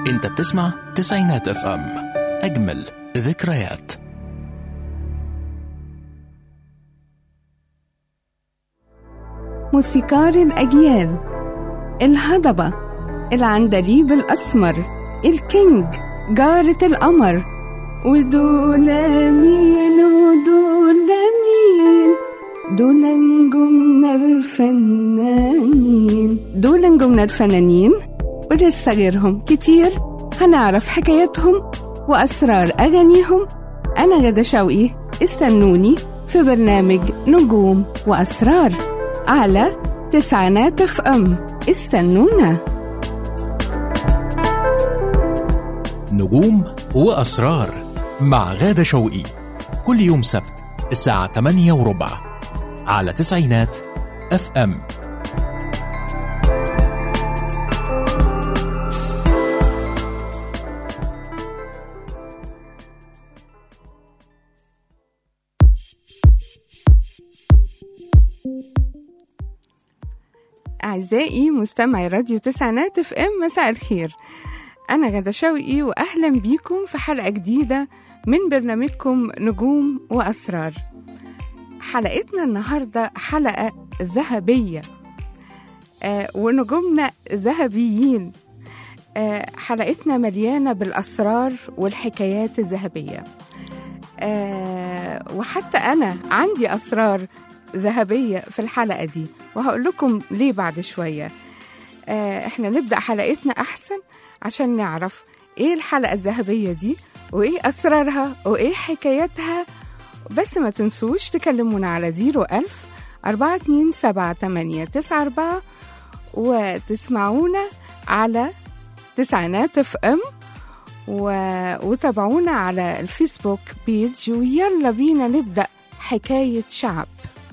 انت بتسمع تسعينات اف ام اجمل ذكريات موسيقار الأجيال الهضبة العندليب الأسمر الكينج جارة القمر ودول مين ودول مين دول نجومنا الفنانين دول نجومنا الفنانين ولسه غيرهم كتير هنعرف حكاياتهم وأسرار أغانيهم أنا غدا شوقي استنوني في برنامج نجوم وأسرار على تسعينات اف ام استنونا نجوم وأسرار مع غادة شوقي كل يوم سبت الساعة 8 وربع على تسعينات اف ام أعزائي مستمعي راديو تسعينات اف ام مساء الخير أنا غدا شوقي وأهلا بيكم في حلقة جديدة من برنامجكم نجوم وأسرار حلقتنا النهاردة حلقة ذهبية آه ونجومنا ذهبيين آه حلقتنا مليانة بالأسرار والحكايات الذهبية آه وحتى أنا عندي أسرار ذهبية في الحلقة دي وهقول لكم ليه بعد شوية آه احنا نبدأ حلقتنا أحسن عشان نعرف ايه الحلقة الذهبية دي وايه أسرارها وايه حكاياتها بس ما تنسوش تكلمونا على زيرو ألف أربعة اتنين سبعة تمانية تسعة أربعة وتسمعونا على تسعينات اف ام و... وتابعونا على الفيسبوك بيج ويلا بينا نبدأ حكاية شعب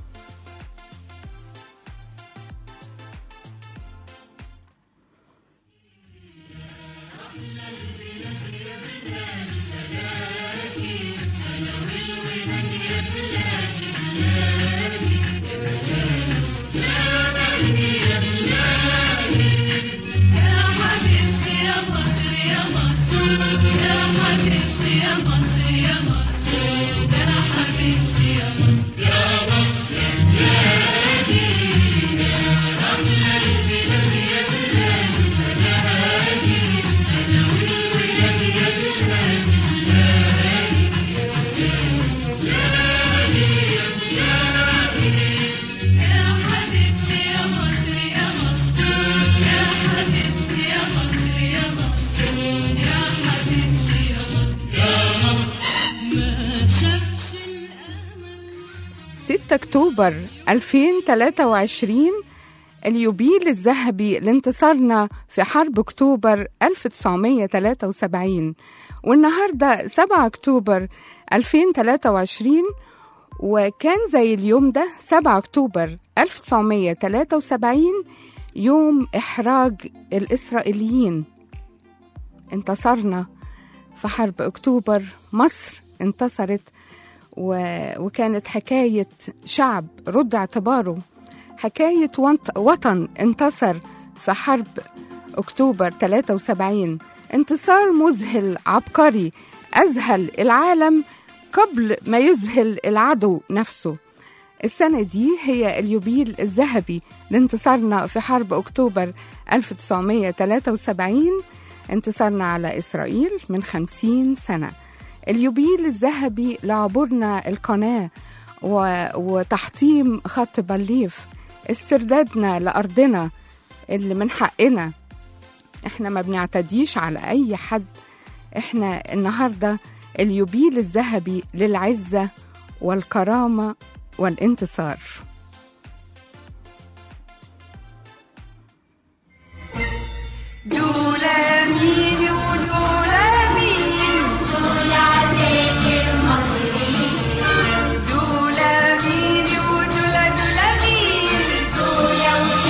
ستة أكتوبر 2023 اليوبيل الذهبي لانتصارنا في حرب أكتوبر 1973 والنهاردة 7 أكتوبر 2023 وكان زي اليوم ده 7 أكتوبر 1973 يوم إحراج الإسرائيليين انتصرنا في حرب أكتوبر مصر انتصرت و... وكانت حكاية شعب رد اعتباره حكاية وط... وطن انتصر في حرب أكتوبر 73 انتصار مذهل عبقري أذهل العالم قبل ما يذهل العدو نفسه السنة دي هي اليوبيل الذهبي لانتصارنا في حرب أكتوبر 1973 انتصارنا على إسرائيل من خمسين سنة اليوبيل الذهبي لعبورنا القناة و... وتحطيم خط بليف استردادنا لأرضنا اللي من حقنا احنا ما بنعتديش على أي حد احنا النهاردة اليوبيل الذهبي للعزة والكرامة والانتصار دولا مين ودولا مين دولا مين ودولا دولا مين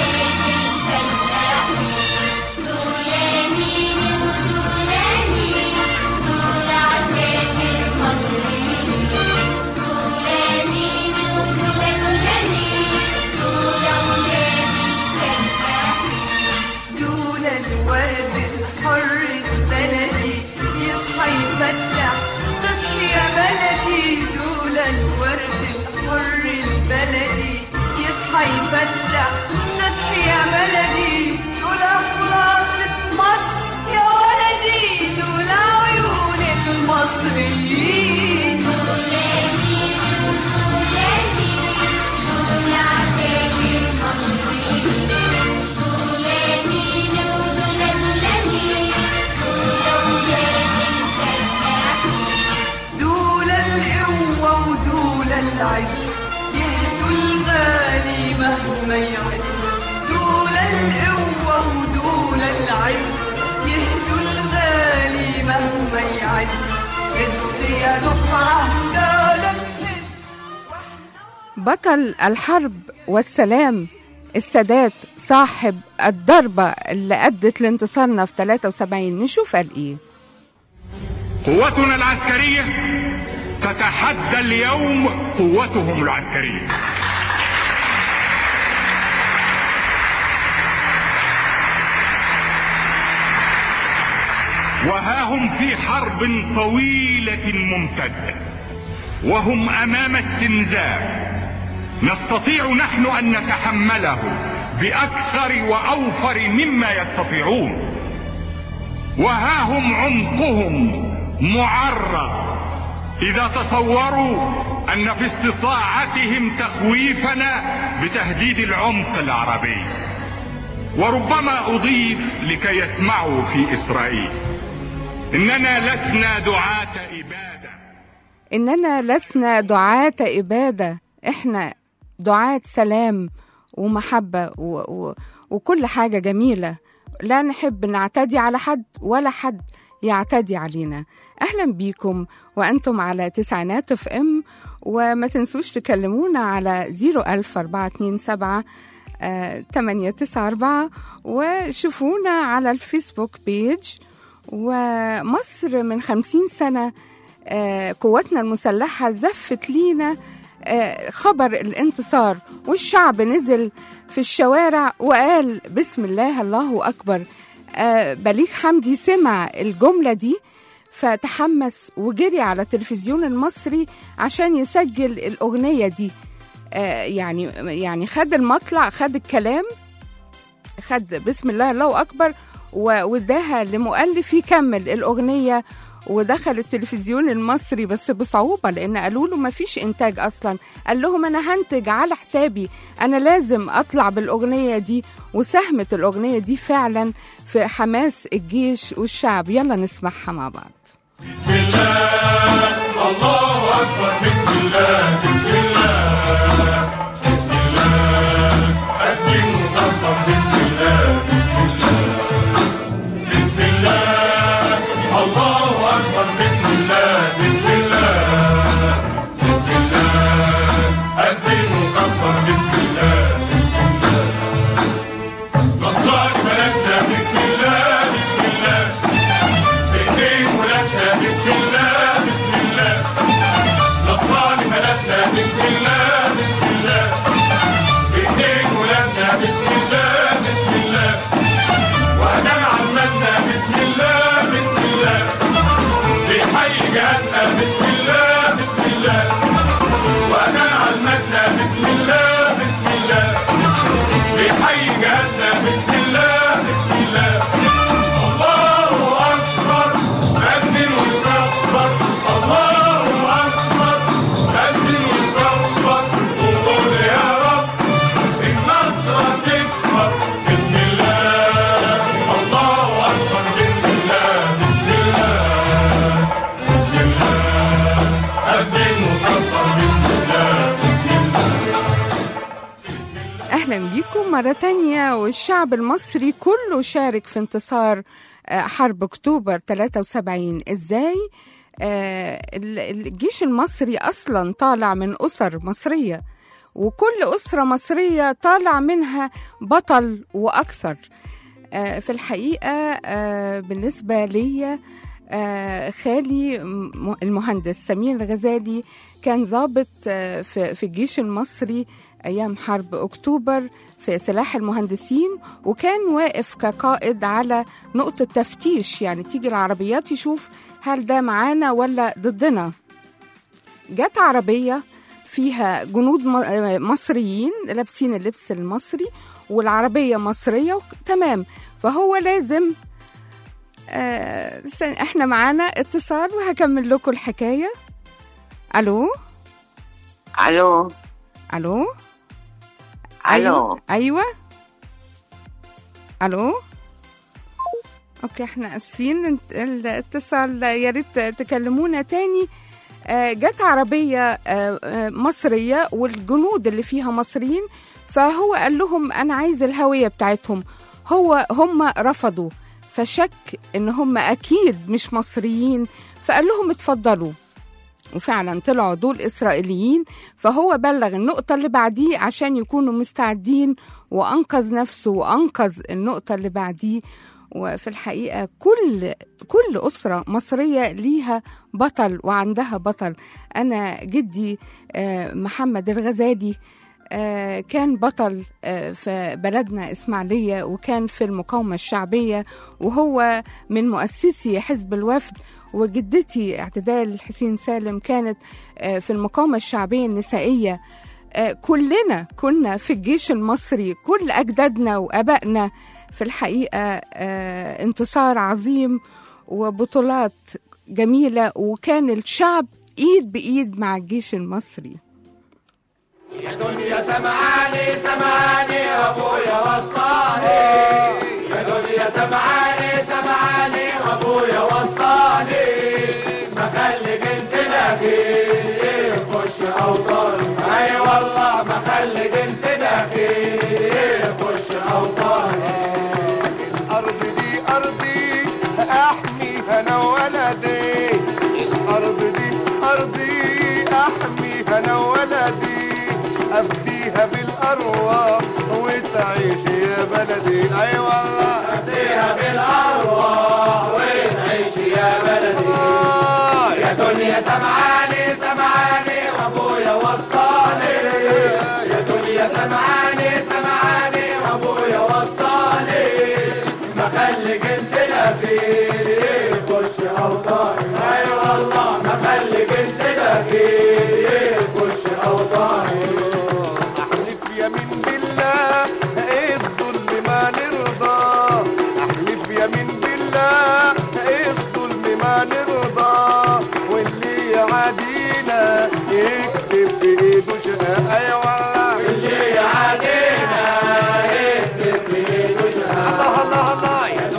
Thank you. ومبدع ناس يا بلدي دول خلاصة مصر يا ولدي دول عيون المصريين دول القوة ودول العز يهدوا الغالي مهما يعز دول القوة ودول العز يهدوا الغالي مهما يعز عز يا دفعة لا نهز بطل الحرب والسلام السادات صاحب الضربة اللي أدت لانتصارنا في 73 نشوف قال إيه قوتنا العسكرية تتحدى اليوم قوتهم العسكرية وها هم في حرب طويلة ممتدة وهم أمام استنزاف نستطيع نحن أن نتحمله بأكثر وأوفر مما يستطيعون وها هم عمقهم معرض اذا تصوروا ان في استطاعتهم تخويفنا بتهديد العمق العربي وربما اضيف لكي يسمعوا في اسرائيل اننا لسنا دعاة اباده إننا لسنا دعاة إبادة إحنا دعاة سلام ومحبة و... و... وكل حاجة جميلة لا نحب نعتدي على حد ولا حد يعتدي علينا أهلا بيكم وأنتم على تسعينات اف ام وما تنسوش تكلمونا على 00427 894 وشوفونا على الفيسبوك بيج ومصر من خمسين سنة آه، قواتنا المسلحة زفت لينا آه، خبر الانتصار والشعب نزل في الشوارع وقال بسم الله الله أكبر آه، بليغ حمدي سمع الجملة دي فتحمس وجري على التلفزيون المصري عشان يسجل الأغنية دي آه، يعني يعني خد المطلع خد الكلام خد بسم الله الله أكبر و- واداها لمؤلف يكمل الأغنية ودخل التلفزيون المصري بس بصعوبة لأن قالوا له ما فيش إنتاج أصلا قال لهم أنا هنتج على حسابي أنا لازم أطلع بالأغنية دي وساهمت الأغنية دي فعلا في حماس الجيش والشعب يلا نسمعها مع بعض بسم الله الله أكبر بسم الله بسم الله بسم الله أسلم وكبر بسم الله بسم الله بسم الله الله أكبر بسم الله بسم الله بسم الله أسلم وكبر بسم الله بسم الله نصرك بلدنا بسم الله بسم الله بايدين ولادنا بسم الله بسم الله نصراني بلدنا بسم الله بسم الله بايدين ولادنا بسم الله بسم الله وهجم عمتنا بسم الله بسم الله بيحيي جهاتنا بسم الله بسم الله وهجم عمتنا بسم الله بسم الله بيحيي جهاتنا بسم الله بسم الله الله أكبر أذن وكبر الله أكبر أذن وكبر وقول يا رب النصر تكبر بسم الله الله أكبر بسم الله بسم الله بسم الله أذن وكبر بسم الله بسم الله أهلا بيكم مرة تانية والشعب المصري كله شارك في انتصار آه، حرب أكتوبر 73 إزاي؟ آه، ال- الجيش المصري أصلا طالع من أسر مصرية وكل أسرة مصرية طالع منها بطل وأكثر آه، في الحقيقة آه، بالنسبة لي آه، خالي م- المهندس سمير الغزالي كان ضابط آه، في في الجيش المصري أيام حرب أكتوبر في سلاح المهندسين وكان واقف كقائد على نقطة تفتيش يعني تيجي العربيات يشوف هل ده معانا ولا ضدنا جت عربية فيها جنود م- آه، مصريين لابسين اللبس المصري والعربية مصرية وك- تمام فهو لازم آه س- احنا معانا اتصال وهكمل لكم الحكاية الو الو الو الو ايوه الو اوكي احنا اسفين انت- الاتصال يا ريت تكلمونا تاني آه، جت عربية آه، آه، مصرية والجنود اللي فيها مصريين فهو قال لهم أنا عايز الهوية بتاعتهم هو هم رفضوا فشك إن هم أكيد مش مصريين فقال لهم اتفضلوا وفعلا طلعوا دول إسرائيليين فهو بلغ النقطة اللي بعديه عشان يكونوا مستعدين وأنقذ نفسه وأنقذ النقطة اللي بعديه وفي الحقيقة كل كل أسرة مصرية ليها بطل وعندها بطل أنا جدي آه، محمد الغزالي آه، كان بطل آه، في بلدنا إسماعيلية وكان في المقاومة الشعبية وهو من مؤسسي حزب الوفد وجدتي اعتدال حسين سالم كانت آه، في المقاومة الشعبية النسائية آه، كلنا كنا في الجيش المصري كل أجدادنا وأبائنا في الحقيقة آه، انتصار عظيم وبطولات جميلة وكان الشعب إيد بإيد مع الجيش المصري يا دنيا سمعاني سمعاني وابويا وصاني يا دنيا سمعاني سمعاني وابويا وصاني ما خلي جنسنا فيه يخش اوطاني اي والله ما خلي جنسنا فيه يخش اوطاني الأرض دي أرضي أحميها أنا وولدي الأرض دي أرضي أحميها أنا وولدي أفديها بالأرواح وتعيش يا بلدي أي والله فيها بالارواح وتعيش يا بلدي آه يا دنيا سمعاني سمعاني وابويا وصاني يا دنيا سمعاني سمعاني وابويا وصاني ما خلي جنسنا فيه يخش اوطاني اي والله ما خلي جنسنا فيه يخش اوطاني أحلف يمين بالله إيه الظلم ما نرضى أحلف يمين بالله إيه الظلم ما نرضى واللي يعادينا يكتب بإيده شقة أي والله اللي يعادينا يكتب بإيده شهادة الله الله الله يا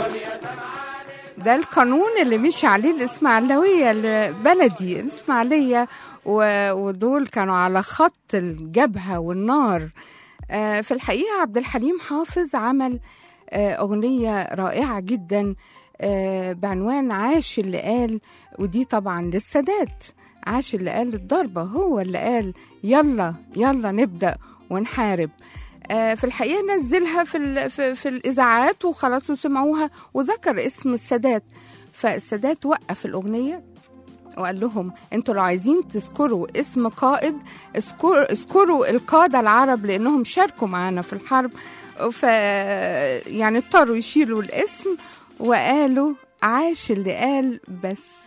ده القانون اللي مشي عليه الإسماعيلوية البلدي الإسماعيلية و- ودول كانوا على خط الجبهة والنار آه، في الحقيقة عبد الحليم حافظ عمل آه، أغنية رائعة جدا آه، بعنوان عاش اللي قال ودي طبعا للسادات عاش اللي قال الضربة هو اللي قال يلا يلا نبدأ ونحارب آه، في الحقيقة نزلها في, ال- في, في الإذاعات وخلاص وسمعوها وذكر اسم السادات فالسادات وقف الأغنية وقال لهم انتوا لو عايزين تذكروا اسم قائد اذكر- اذكروا القادة العرب لأنهم شاركوا معانا في الحرب ف يعني اضطروا يشيلوا الاسم وقالوا عاش اللي قال بس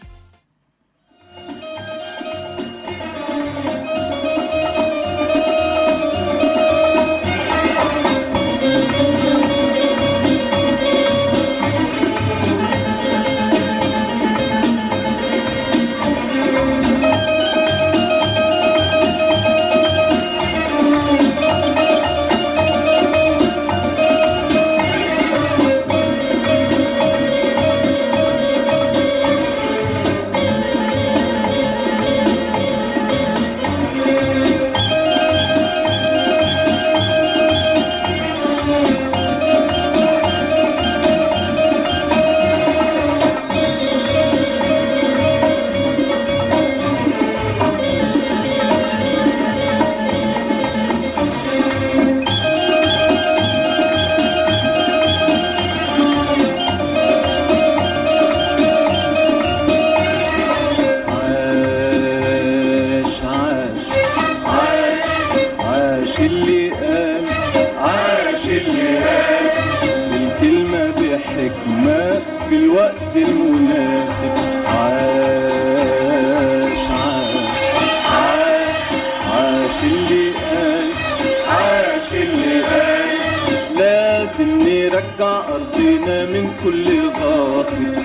عاش عاش عاش اللي قال عاش اللي قال الكلمة بحكمة في الوقت المناسب عاش عاش عاش يرجع أرضنا من كل غاصب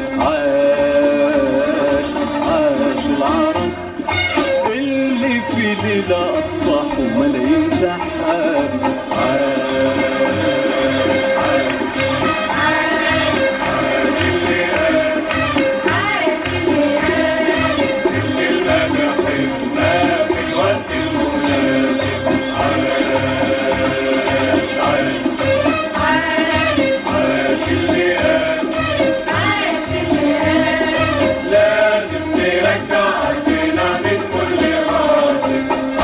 عاش عاش العرب اللي في ليلة أصبحوا ملايين سحاب عاش عاش عاش اللي قال الكلمة بحبها في الوقت المناسب عاش عاش عاش اللي قال لازم نرجع أرضنا من كل غاصب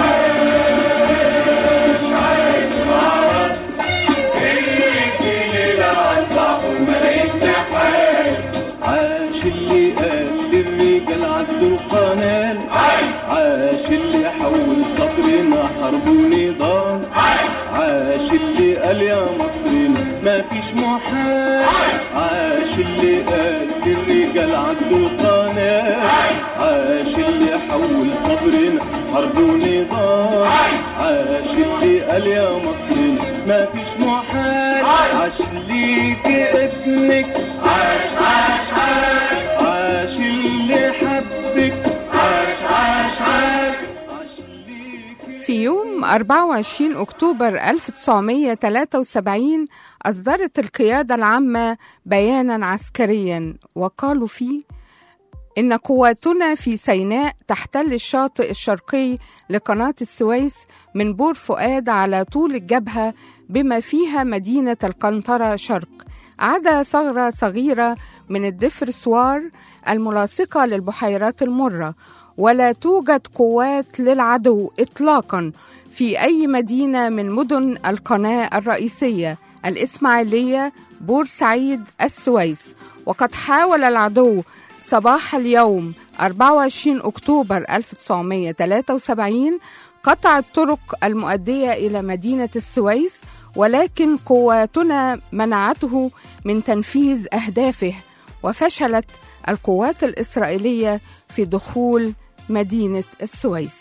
عاش عاش العرب اللي في ليلة أصبحوا ملايين تحايل عاش اللي قال للرجال عدوا القنال عاش اللي حول صبرنا حرب ونضال عاش اللي قال يا مصرنا ما فيش محال عاش اللي قال للرجال عدوا القنال عاش اللي حول صبرنا حرب ونضال عاش اللي قال يا مصرنا ما فيش محال عاش ليك ابنك عاش عاش عاش عاش اللي حبك عاش عاش عاش عاش ليك في يوم 24 أكتوبر 1973 أصدرت القيادة العامة بيانا عسكريا وقالوا فيه إن قواتنا في سيناء تحتل الشاطئ الشرقي لقناة السويس من بور فؤاد على طول الجبهة بما فيها مدينة القنطرة شرق عدا ثغرة صغيرة من الدفرسوار الملاصقة للبحيرات المرة ولا توجد قوات للعدو إطلاقا في أي مدينة من مدن القناة الرئيسية الإسماعيلية بورسعيد السويس وقد حاول العدو صباح اليوم 24 أكتوبر 1973 قطع الطرق المؤدية إلى مدينة السويس ولكن قواتنا منعته من تنفيذ أهدافه وفشلت القوات الإسرائيلية في دخول مدينة السويس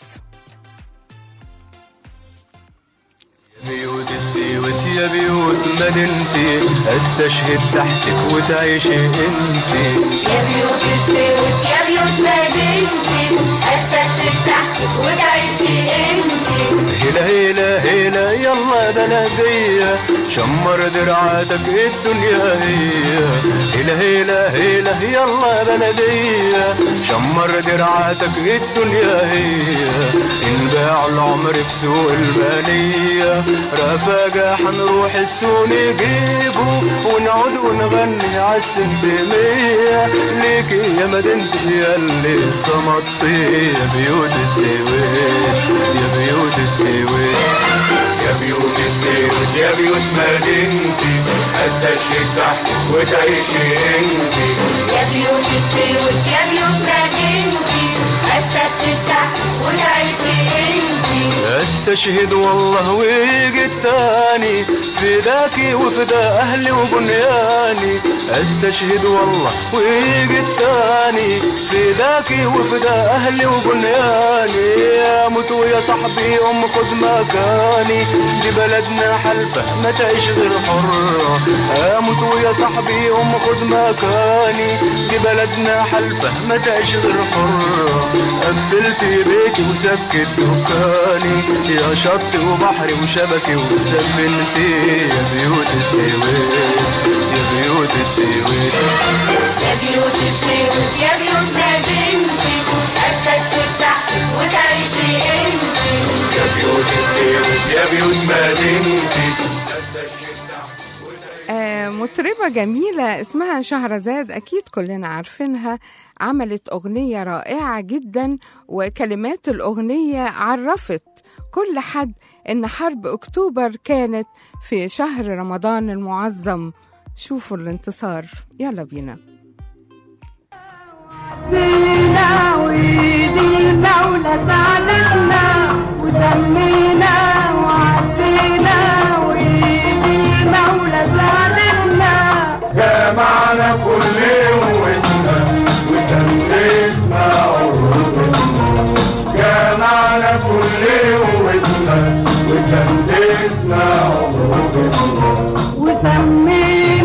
بيوت السويس يا بيوت مدينتي استشهد تحتك وتعيشي انتي يا بيوت السويس يا بيوت مدينتي استشرق تحتك وتعيشي انتي هلا هلا هلا يلا بلدية شمر درعاتك الدنيا هي هلا هلا هلا يلا بلدية شمر درعاتك الدنيا هي انباع العمر في سوق البلية رفاقة حنروح السوق نجيبه ونقعد ونغني عالسمسمية ليكي يا مدينتي يا اللي صمتي يا بيوت السويس يا بيوت السويس يا بيوت السويس يا بيوت مدينتي استشهد تحتك وتعيشي انتي يا بيوت السويس يا بيوت مدينتي استشرق تحتك وتعيشي انتي استشهد والله ويجي التاني فداكي وفدا اهلي وبنياني استشهد والله ويجي التاني فداكي وفدا اهلي وبنياني اموت ويا صاحبي ام خد مكاني دي بلدنا حلفه ما تعيش غير حره اموت ويا صاحبي ام خد مكاني دي بلدنا حلفه ما تعيش غير حره قفلت بيتي وسكت دكاني يا شط وبحري وشبكي وسفنتي يا بيوت السويس يا بيوت السويس يا بيوت السويس يا بيوت مدينتي استشرق تحتك وتعيشي انتي يا بيوت السويس يا بيوت مدينتي آه، مطربة جميلة اسمها شهرزاد أكيد كلنا عارفينها عملت أغنية رائعة جدا وكلمات الأغنية عرفت كل حد إن حرب أكتوبر كانت في شهر رمضان المعظم شوفوا الانتصار يلا بينا فينا وإيد المولى ساعدتنا وسمينا وعدينا وإيد المولى ساعدتنا جمعنا كل قوتنا وسميتنا عروضنا جمعنا كل قوتنا وسميتنا عروضنا وسمينا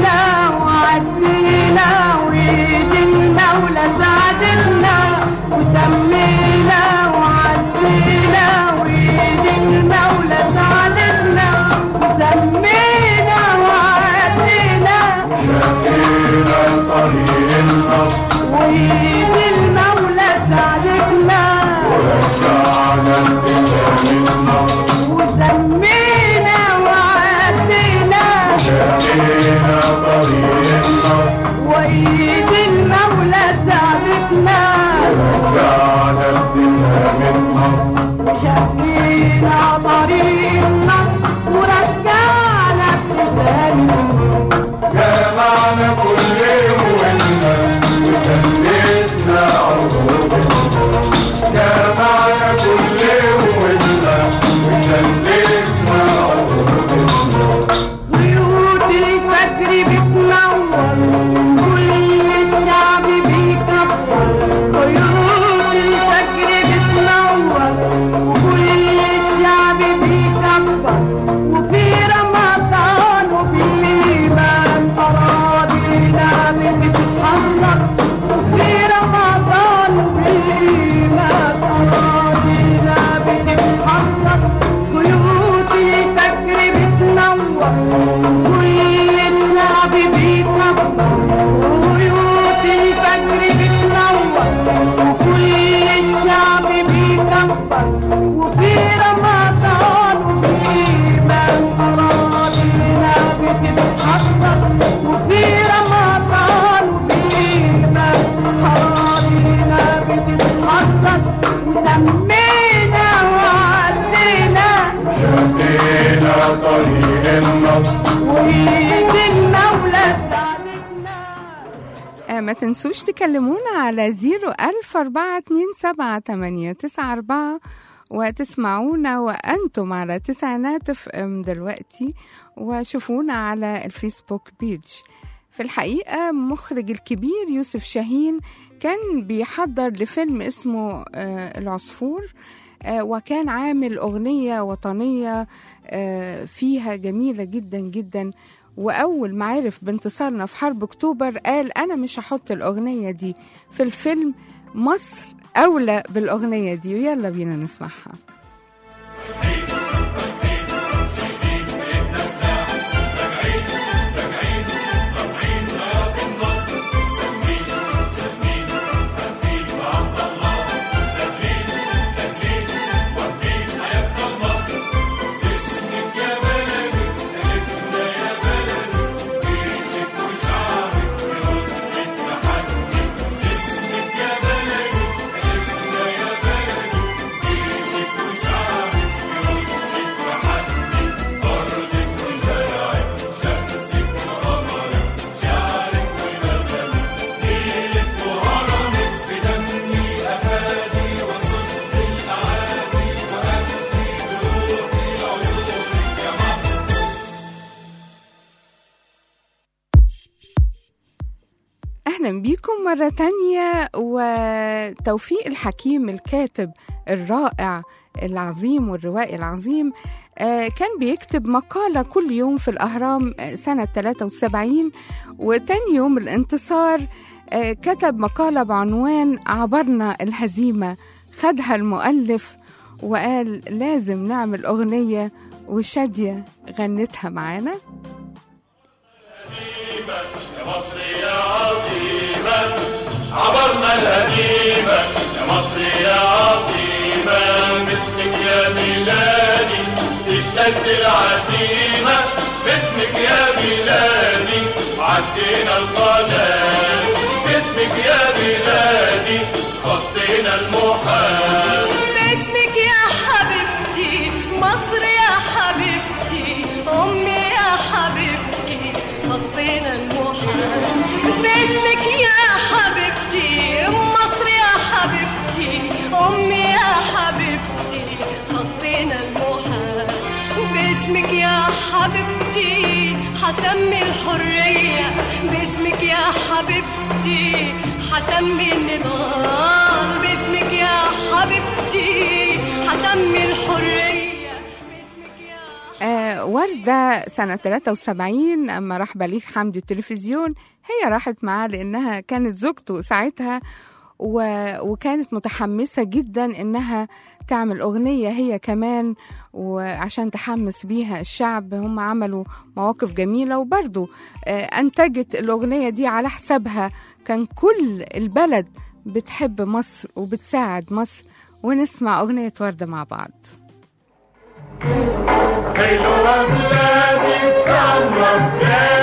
شقينا طريق النصر وإيد المولى ساعدتنا رجعنا ابتسامة مصر شقينا طريق النصر ورجعنا ابتسامة جمعنا كل قوتنا وسلتنا عروضنا جمعنا كل قوتنا وسلتنا عروضنا بيوت الفجر بتنور كل الشعب بيكبر خيوط الفجر بتنور وكل الشعب بيكبر وفي رمضان وبالإيمان أراضينا بتتحرك وفي رمضان وبالإيمان أراضينا بتتحرك خيوط الفجر بتنور كل الشعب بيكبر خيوط الفجر بتنور وكل الشعب بيكبر وفي رمضان وبالإيمان أراضينا بتتحرك وفي رمضان وبالإيمان أراضينا بتتحرك وسمينا وعدينا شقينا طريق النصر وإيد المولى ساعدتنا آه، ما تنسوش تكلمونا على زيرو ألف أربعة اتنين سبعة تمانية تسعة أربعة وتسمعونا وأنتم على تسعينات اف ام دلوقتي وشوفونا على الفيسبوك بيج في الحقيقة مخرج الكبير يوسف شاهين كان بيحضر لفيلم اسمه آه، العصفور آه، وكان عامل أغنية وطنية آه، فيها جميلة جدا جدا وأول ما عرف بانتصارنا في حرب أكتوبر قال أنا مش هحط الأغنية دي في الفيلم مصر أولى بالأغنية دي ويلا بينا نسمعها أهلا بيكم مرة تانية وتوفيق الحكيم الكاتب الرائع العظيم والروائي العظيم آه، كان بيكتب مقالة كل يوم في الأهرام آه، سنة 73 وتاني يوم الانتصار آه، كتب مقالة بعنوان عبرنا الهزيمة خدها المؤلف وقال لازم نعمل أغنية وشادية غنتها معانا يا مصر يا عظيمة عبرنا الهزيمة يا مصر يا عظيمة باسمك يا بلادي اشتد العزيمة باسمك يا بلادي عدينا القناة باسمك يا بلادي خطينا المحال باسمك يا حبيبتي مصر يا حبيبتي أمي يا حبيبتي خطينا المحال باسمك يا حبيبتي مصر يا حبيبتي أمي يا حبيبتي خطينا المحال باسمك يا حبيبتي حسمي الحرية باسمك يا حبيبتي حسمي النضال باسمك يا حبيبتي حسمي الحرية باسمك يا آه وردة سنة 73 أما راح بليغ حمدي التلفزيون هي راحت معاه لأنها كانت زوجته ساعتها و... وكانت متحمسة جدا إنها تعمل أغنية هي كمان وعشان تحمس بيها الشعب هم عملوا مواقف جميلة وبرضو آه أنتجت الأغنية دي على حسابها كان كل البلد بتحب مصر وبتساعد مصر ونسمع أغنية وردة مع بعض حلوة بلادي السمرة بلادي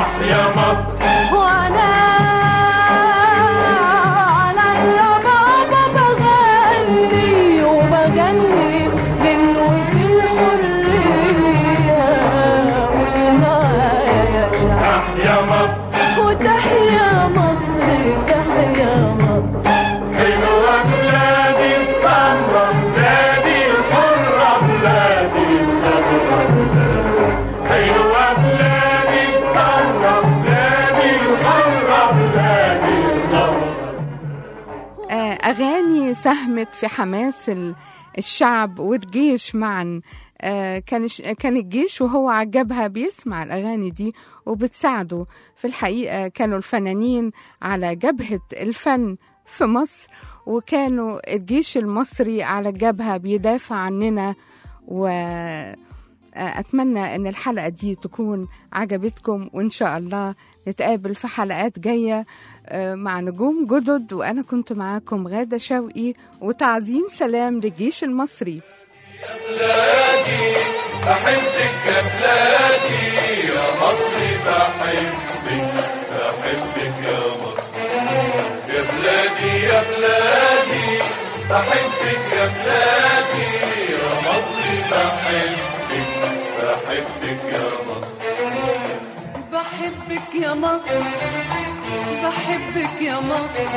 تحيا مصر وانا على الربابة بغني وبغني غنوة الحرية والمعايا يا شعب تحيا مصر وتحيا مصر تحيا مصر حلوة بلادي السمرة بلادي الحرة بلادي السمرة حلوة بلادي السمرة بلادي الحرة بلادي السمرة آه، أغاني ساهمت في حماس ال- الشعب والجيش معا آه، كان الش- كان الجيش وهو على الجبهة بيسمع الأغاني دي وبتساعده في الحقيقة كانوا الفنانين على جبهة الفن في مصر وكانوا الجيش المصري على الجبهة بيدافع عننا و أتمنى أن الحلقة دي تكون عجبتكم وإن شاء الله نتقابل في حلقات جاية آه، مع نجوم جدد وأنا كنت معاكم غادة شوقي وتعظيم سلام للجيش المصري بلادي بحبك يا بلادي يا مصري بحبك بحبك يا مصر يا بلادي يا بلادي بحبك يا بلادي يا مصري بحبك بحبك يا مصر بحبك يا مصر بحبك يا مصر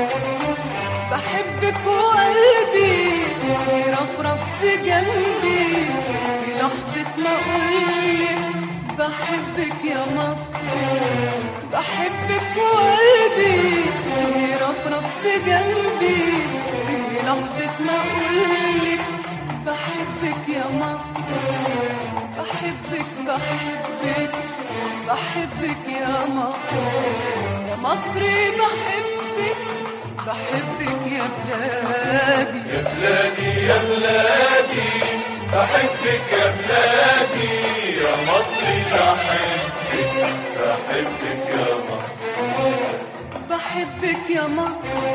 بحبك وقلبي يرفرف في جنبي في لحظة ما أقولك بحبك يا مصر بحبك وقلبي يرفرف في جنبي في لحظة ما أقولك بحبك يا مصر بحبك بحبك بحبك يا مصر يا مصري بحبك بحبك يا بلادي يا بلادي يا بلادي بحبك يا بلادي يا مصري بحبك بحبك يا مصر بحبك يا مصر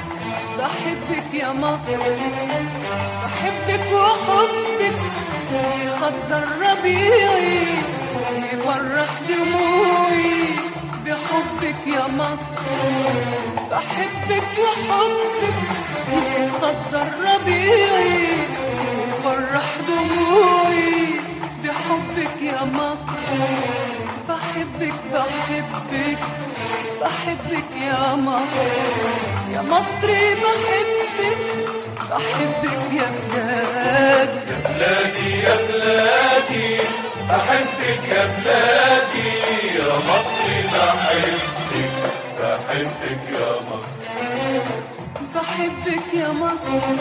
بحبك يا مصر بحبك وحبك يخضر ربيعي يفرح دموعي بحبك يا مصر بحبك وحبك يخضر ربيعي يفرح دموعي بحبك يا مصر بحبك بحبك بحبك يا مصر يا مصري بحبك بحبك يا بلادي يا بلادي يا بلادي بحبك يا بلادي يا مصري بحبك بحبك يا مصر بحبك يا مصر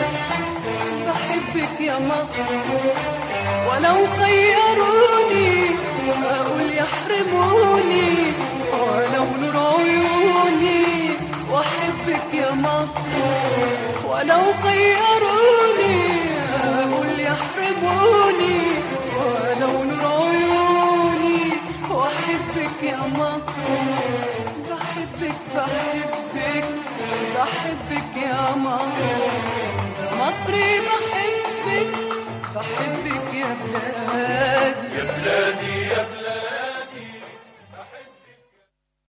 بحبك يا مصر ولو خيروني اقول يحرموني ولو نور عيوني واحبك يا مصر ولو خيروني اقول يحرموني ولو نور عيوني واحبك يا مصر بحبك بحبك بحبك يا مصر يا مصري بحبك بحبك يا بلادي يا بلادي